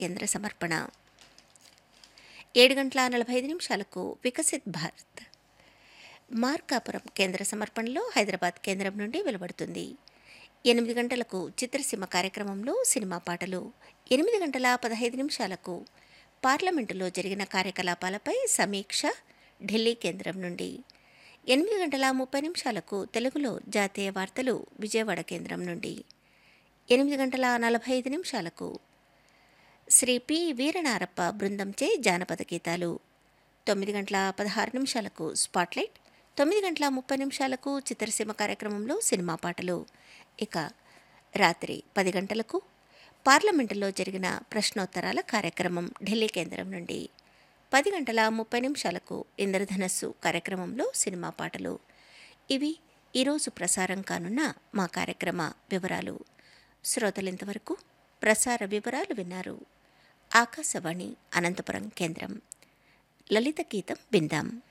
కేంద్ర సమర్పణ ఏడు గంటల నలభై ఐదు నిమిషాలకు వికసిత్ భారత్ మార్కాపురం కేంద్ర సమర్పణలో హైదరాబాద్ కేంద్రం నుండి వెలువడుతుంది ఎనిమిది గంటలకు చిత్రసీమ కార్యక్రమంలో సినిమా పాటలు ఎనిమిది గంటల పదహైదు నిమిషాలకు పార్లమెంటులో జరిగిన కార్యకలాపాలపై సమీక్ష ఢిల్లీ కేంద్రం నుండి ఎనిమిది గంటల ముప్పై నిమిషాలకు తెలుగులో జాతీయ వార్తలు విజయవాడ కేంద్రం నుండి ఎనిమిది గంటల నలభై ఐదు నిమిషాలకు శ్రీ పి వీరనారప్ప బృందంచే జానపద గీతాలు తొమ్మిది గంటల పదహారు నిమిషాలకు స్పాట్లైట్ తొమ్మిది గంటల ముప్పై నిమిషాలకు చిత్రసీమ కార్యక్రమంలో సినిమా పాటలు ఇక రాత్రి పది గంటలకు పార్లమెంటులో జరిగిన ప్రశ్నోత్తరాల కార్యక్రమం ఢిల్లీ కేంద్రం నుండి పది గంటల ముప్పై నిమిషాలకు ఇంద్రధనస్సు కార్యక్రమంలో సినిమా పాటలు ఇవి ఈరోజు ప్రసారం కానున్న మా కార్యక్రమ వివరాలు శ్రోతలింతవరకు ప్రసార వివరాలు విన్నారు ఆకాశవాణి అనంతపురం కేంద్రం లలిత గీతం విందాం